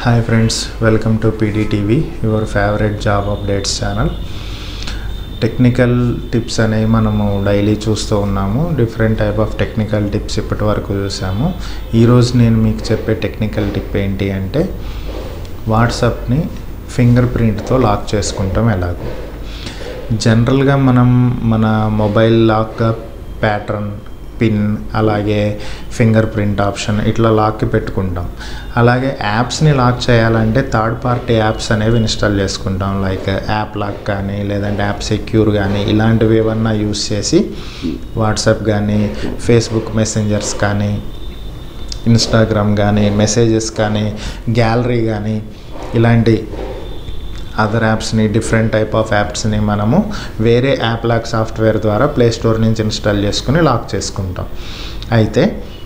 hi friends welcome to PDTV your favourite job updates channel technical tips అనేవి మనము daily చూస్తూ ఉన్నాము different type of technical tips ఇప్పటి వరకు చూసాము ఈరోజు నేను మీకు చెప్పే టెక్నికల్ టిప్ ఏంటి అంటే వాట్సాప్ని ఫింగర్ ప్రింట్తో లాక్ చేసుకుంటాం ఎలాగో జనరల్గా మనం మన మొబైల్ లాక్ ప్యాటర్న్ పిన్ అలాగే ఫింగర్ ప్రింట్ ఆప్షన్ ఇట్లా లాక్కి పెట్టుకుంటాం అలాగే యాప్స్ని లాక్ చేయాలంటే థర్డ్ పార్టీ యాప్స్ అనేవి ఇన్స్టాల్ చేసుకుంటాం లైక్ యాప్ లాక్ కానీ లేదంటే యాప్ సెక్యూర్ కానీ ఇలాంటివి ఏమన్నా యూస్ చేసి వాట్సాప్ కానీ ఫేస్బుక్ మెసెంజర్స్ కానీ ఇన్స్టాగ్రామ్ కానీ మెసేజెస్ కానీ గ్యాలరీ కానీ ఇలాంటి అదర్ యాప్స్ని డిఫరెంట్ టైప్ ఆఫ్ యాప్స్ని మనము వేరే యాప్ లాక్ సాఫ్ట్వేర్ ద్వారా ప్లే స్టోర్ నుంచి ఇన్స్టాల్ చేసుకుని లాక్ చేసుకుంటాం అయితే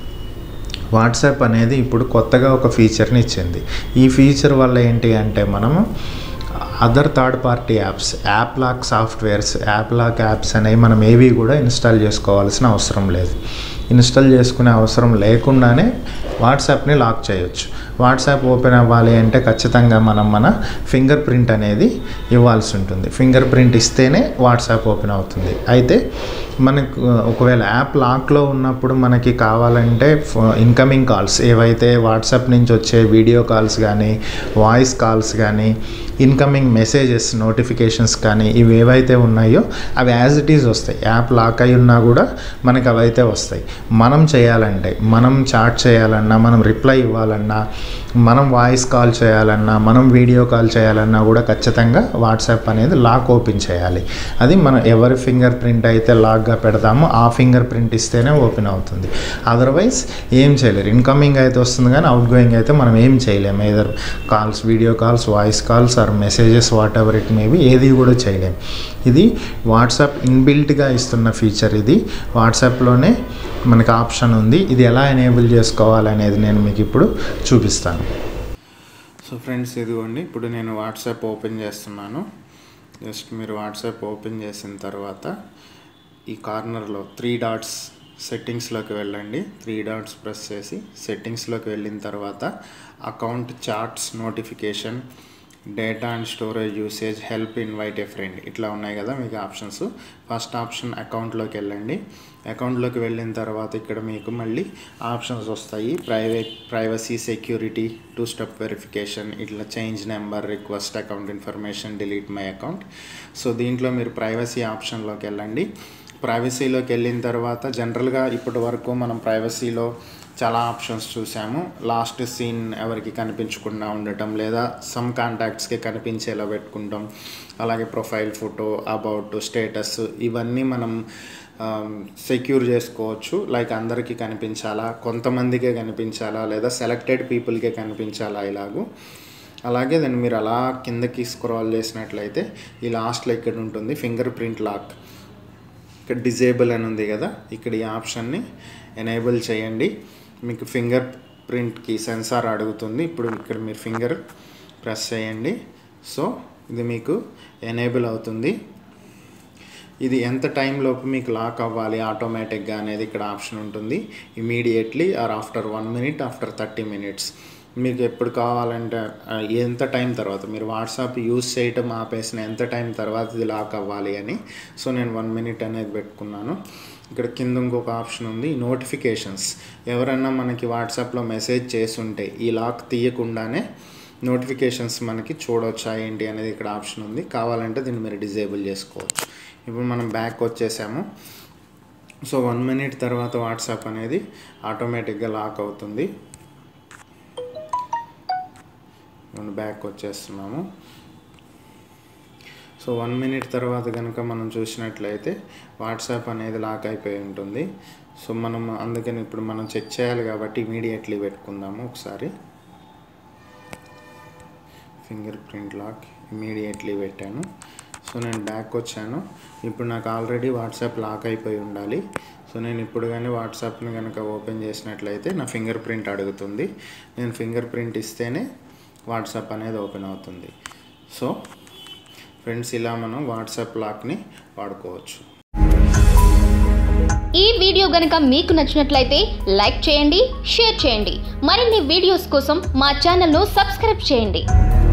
వాట్సాప్ అనేది ఇప్పుడు కొత్తగా ఒక ఫీచర్ని ఇచ్చింది ఈ ఫీచర్ వల్ల ఏంటి అంటే మనము other third party apps app lock softwares app lock apps అనేవి మనం ఏవి కూడా ఇన్స్టాల్ చేసుకోవాల్సిన అవసరం లేదు ఇన్స్టాల్ చేసుకునే అవసరం లేకుండానే వాట్సాప్ని లాక్ చేయొచ్చు వాట్సాప్ ఓపెన్ అవ్వాలి అంటే ఖచ్చితంగా మనం మన ఫింగర్ ప్రింట్ అనేది ఇవ్వాల్సి ఉంటుంది ఫింగర్ ప్రింట్ ఇస్తేనే వాట్సాప్ ఓపెన్ అవుతుంది అయితే మనకు ఒకవేళ యాప్ లాక్లో ఉన్నప్పుడు మనకి కావాలంటే ఇన్కమింగ్ కాల్స్ ఏవైతే వాట్సాప్ నుంచి వచ్చే వీడియో కాల్స్ కానీ వాయిస్ కాల్స్ కానీ ఇన్కమింగ్ మెసేజెస్ నోటిఫికేషన్స్ కానీ ఇవి ఏవైతే ఉన్నాయో అవి యాజ్ ఇట్ ఈజ్ వస్తాయి యాప్ లాక్ అయి ఉన్నా కూడా మనకి అవైతే వస్తాయి మనం చేయాలంటే మనం చాట్ చేయాలన్నా మనం రిప్లై ఇవ్వాలన్నా మనం వాయిస్ కాల్ చేయాలన్నా మనం వీడియో కాల్ చేయాలన్నా కూడా ఖచ్చితంగా వాట్సాప్ అనేది లాక్ ఓపెన్ చేయాలి అది మనం ఎవరి ఫింగర్ ప్రింట్ అయితే లాక్గా పెడతామో ఆ ఫింగర్ ప్రింట్ ఇస్తేనే ఓపెన్ అవుతుంది అదర్వైజ్ ఏం చేయలేరు ఇన్కమింగ్ అయితే వస్తుంది కానీ అవుట్ గోయింగ్ అయితే మనం ఏం చేయలేము either calls video calls voice calls or messages whatever it maybe ఏది కూడా చేయలేము ఇది వాట్సాప్ ఇన్బిల్ట్గా ఇస్తున్న ఫీచర్ ఇది వాట్సాప్లోనే మనకి ఆప్షన్ ఉంది ఇది ఎలా ఎనేబుల్ చేసుకోవాలనేది నేను మీకు ఇప్పుడు చూపిస్తాను సో ఫ్రెండ్స్ ఇదిగోండి ఇప్పుడు నేను వాట్సాప్ ఓపెన్ చేస్తున్నాను జస్ట్ మీరు వాట్సాప్ ఓపెన్ చేసిన తర్వాత ఈ కార్నర్లో త్రీ డాట్స్ సెట్టింగ్స్లోకి వెళ్ళండి త్రీ డాట్స్ ప్రెస్ చేసి సెట్టింగ్స్లోకి వెళ్ళిన తర్వాత account chats notification data and storage usage help invite a friend ఇట్లా ఉన్నాయి కదా మీకు ఆప్షన్స్ ఫస్ట్ ఆప్షన్ అకౌంట్లోకి వెళ్ళండి అకౌంట్లోకి వెళ్ళిన తర్వాత ఇక్కడ మీకు మళ్ళీ ఆప్షన్స్ వస్తాయి private privacy security two step verification ఇట్లా change number request account information delete my account so దీంట్లో మీరు ప్రైవసీ ఆప్షన్లోకి వెళ్ళండి ప్రైవసీలోకి వెళ్ళిన తర్వాత జనరల్గా ఇప్పటి వరకు మనం ప్రైవసీలో చాలా ఆప్షన్స్ చూసాము లాస్ట్ సీన్ ఎవరికి కనిపించకుండా ఉండటం లేదా సమ్ కాంటాక్ట్స్కి కనిపించేలా పెట్టుకుంటాం అలాగే ప్రొఫైల్ ఫోటో అబౌట్ స్టేటస్ ఇవన్నీ మనం సెక్యూర్ చేసుకోవచ్చు లైక్ అందరికీ కనిపించాలా కొంతమందికే కనిపించాలా లేదా సెలెక్టెడ్ పీపుల్కే కనిపించాలా ఇలాగూ అలాగే దాన్ని మీరు అలా కిందకి స్క్రాల్ చేసినట్లయితే ఈ లాస్ట్లో ఇక్కడ ఉంటుంది ఫింగర్ ప్రింట్ లాక్ ఇక్కడ డిజేబుల్ అని ఉంది కదా ఇక్కడ ఈ ఆప్షన్ని ఎనేబుల్ చేయండి మీకు ఫింగర్ ప్రింట్కి సెన్సార్ అడుగుతుంది ఇప్పుడు ఇక్కడ మీరు ఫింగర్ ప్రెస్ చేయండి సో ఇది మీకు ఎనేబుల్ అవుతుంది ఇది ఎంత టైంలోపు మీకు లాక్ అవ్వాలి ఆటోమేటిక్గా అనేది ఇక్కడ ఆప్షన్ ఉంటుంది immediately or after one minute after thirty minutes మీకు ఎప్పుడు కావాలంటే ఎంత టైం తర్వాత మీరు వాట్సాప్ యూస్ చేయటం ఆపేసిన ఎంత టైం తర్వాత ఇది లాక్ అవ్వాలి అని సో నేను వన్ మినిట్ అనేది పెట్టుకున్నాను ఇక్కడ కింద ఇంకొక ఆప్షన్ ఉంది నోటిఫికేషన్స్ ఎవరన్నా మనకి వాట్సాప్లో మెసేజ్ చేస్తుంటే ఈ లాక్ తీయకుండానే నోటిఫికేషన్స్ మనకి చూడవచ్చా ఏంటి అనేది ఇక్కడ ఆప్షన్ ఉంది కావాలంటే దీన్ని మీరు డిజేబుల్ చేసుకోవచ్చు ఇప్పుడు మనం బ్యాక్ వచ్చేసాము సో వన్ మినిట్ తర్వాత వాట్సాప్ అనేది ఆటోమేటిక్గా లాక్ అవుతుంది బ్యాక్ వచ్చేస్తున్నాము సో వన్ మినిట్ తర్వాత కనుక మనం చూసినట్లయితే వాట్సాప్ అనేది లాక్ అయిపోయి ఉంటుంది సో మనం అందుకని ఇప్పుడు మనం చెక్ చేయాలి కాబట్టి ఇమీడియట్లీ పెట్టుకుందాము ఒకసారి ఫింగర్ ప్రింట్ లాక్ ఇమీడియట్లీ పెట్టాను సో నేను బ్యాక్ వచ్చాను ఇప్పుడు నాకు ఆల్రెడీ వాట్సాప్ లాక్ అయిపోయి ఉండాలి సో నేను ఇప్పుడు కానీ వాట్సాప్ని కనుక ఓపెన్ చేసినట్లయితే నా ఫింగర్ ప్రింట్ అడుగుతుంది నేను ఫింగర్ ప్రింట్ ఇస్తేనే వాట్సాప్ అనేది ఓపెన్ అవుతుంది సో ఫ్రెండ్స్ ఇలా మనం వాట్సాప్ లాక్ని వాడుకోవచ్చు ఈ వీడియో గనక మీకు నచ్చినట్లయితే లైక్ చేయండి షేర్ చేయండి మరిన్ని వీడియోస్ కోసం మా ఛానల్ను సబ్స్క్రైబ్ చేయండి